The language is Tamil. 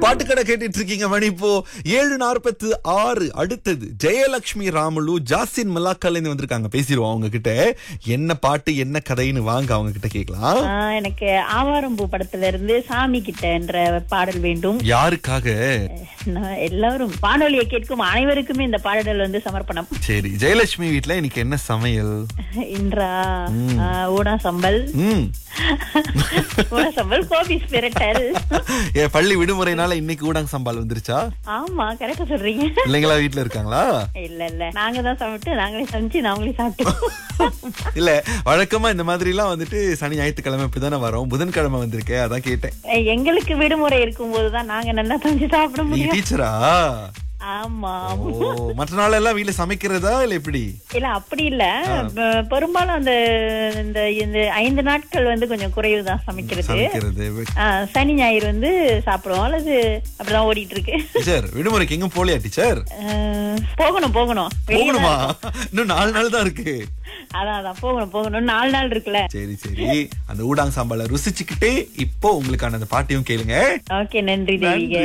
பாட்டுக்கடை கேட்டுட்டு இருக்கீங்க மணி இப்போ ஏழு நாற்பத்து ஆறு அடுத்தது ஜெயலட்சுமி ராமுலு ஜாசின் மல்லாக்கல்ல இருந்து வந்திருக்காங்க பேசிடுவோம் அவங்க கிட்ட என்ன பாட்டு என்ன கதைன்னு வாங்க அவங்க கிட்ட கேட்கலாம் ஆஹ் எனக்கு ஆவாரம்பூ படத்துல இருந்து சாமி கிட்ட என்ற பாடல் வேண்டும் யாருக்காக நான் எல்லாரும் வானொலியை கேட்கும் அனைவருக்குமே இந்த பாடல் வந்து சமர்ப்பணம் சரி ஜெயலட்சுமி வீட்ல இன்னைக்கு என்ன சமையல் இன்றா ஆஹ் ஊனா சம்பல் ம் ஊனா சம்பல் கோபி ஸ்பிரிட்டல் ஏன் பள்ளி விடுமுறைனால இன்னைக்கு ஊடாங்க சம்பால் வந்துருச்சா ஆமா கரெக்டா சொல்றீங்க இல்லைங்களா வீட்ல இருக்காங்களா இல்ல இல்ல நாங்க தான் சமைட்டு நாங்களே சமைச்சு நாங்களே சாப்பிட்டோம் இல்ல வழக்கமா இந்த மாதிரி எல்லாம் வந்துட்டு சனி ஞாயிற்றுக்கிழமை இப்படிதானே வரோம் புதன்கிழமை வந்திருக்கேன் அதான் கேட்டேன் அஹ் எங்களுக்கு விடுமுறை இருக்கும் போதுதான் நாங்க நல்லா சமைச்சு சாப்பிட நீங்க முடியும் டீச்சரா ஆமா ஓ மற்ற நாள் எல்லாம் வீட்ல சமைக்கிறதா இல்ல எப்படி இல்ல அப்படி இல்ல ப- பெரும்பாலும் அந்த இந்த இந்த ஐந்து நாட்கள் வந்து கொஞ்சம் குறைவுதான் சமைக்கிறது சமைக்கிறது ஆ, சனி ஞாயிறு வந்து சாப்பிடுவோம் அல்லது அப்படிதான் ஓடிட்டு இருக்கு டீச்சர் விடுமுறைக்கு எங்க போலியா டீச்சர் அஹ், போகணும் போகணும் வெளிய தான் போகணுமா இன்னும் நாலு நாள் தான் இருக்கு அதான் அதான் போகணும் போகணும் நாலு நாள் இருக்குல்ல சரி சரி அந்த ஊடாங் சாம்பால ருசிச்சுக்கிட்டே இப்போ உங்களுக்கான அந்த பாட்டையும் கேளுங்க ஓகே நன்றி தேவிக